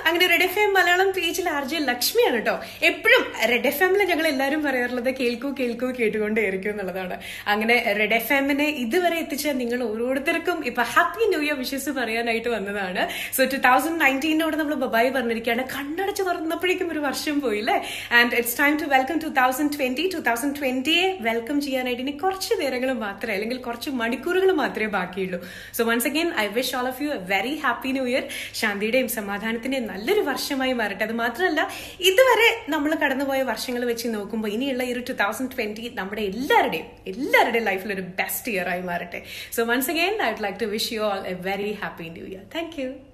അങ്ങനെ red F M Malayalam പേജിൽ R J ലക്ഷ്മിയാണ് കേട്ടോ എപ്പോഴും റെഡ് എഫ് എമ്മിൽ ഞങ്ങൾ എല്ലാവരും പറയാറുള്ളത് കേൾക്കൂ കേൾക്കൂ കേട്ടുകൊണ്ടേയിരിക്കും എന്നുള്ളതാണ് അങ്ങനെ റെഡ് എഫ് എമ്മിനെ ഇതുവരെ എത്തിച്ച നിങ്ങൾ ഓരോരുത്തർക്കും ഇപ്പൊ ഹാപ്പി ന്യൂ ഇയർ വിഷസ് പറയാനായിട്ട് വന്നതാണ് സോ ടു തൗസൻഡ് നയൻറ്റീനോട് നമ്മൾ ബബായി പറഞ്ഞിരിക്കുകയാണ് കണ്ണടച്ച് തുറന്നപ്പോഴേക്കും ഒരു വർഷം പോയില്ലേ and it's time to welcome two thousand twenty two thousand ട്വന്റിയെ വെൽക്കം ചെയ്യാനായിട്ട് ഇനി കുറച്ച് നേരങ്ങൾ മാത്രമേ അല്ലെങ്കിൽ കുറച്ച് മണിക്കൂറുകൾ മാത്രമേ ബാക്കിയുള്ളൂ so once again I wish all of you a very happy new year ശാന്തിയുടെയും സമാധാനത്തിന്റെയും നല്ലൊരു വർഷമായി മാറട്ടെ അത് മാത്രമല്ല ഇതുവരെ നമ്മൾ കടന്നുപോയ വർഷങ്ങൾ വെച്ച് നോക്കുമ്പോൾ ഇനിയുള്ള ഈ ഒരു ടു തൗസൻഡ് ട്വന്റി നമ്മുടെ എല്ലാവരുടെയും എല്ലാവരുടെയും ലൈഫിൽ ഒരു ബെസ്റ്റ് ഇയർ ആയി മാറട്ടെ so once again I would like to wish you all a very happy new year thank U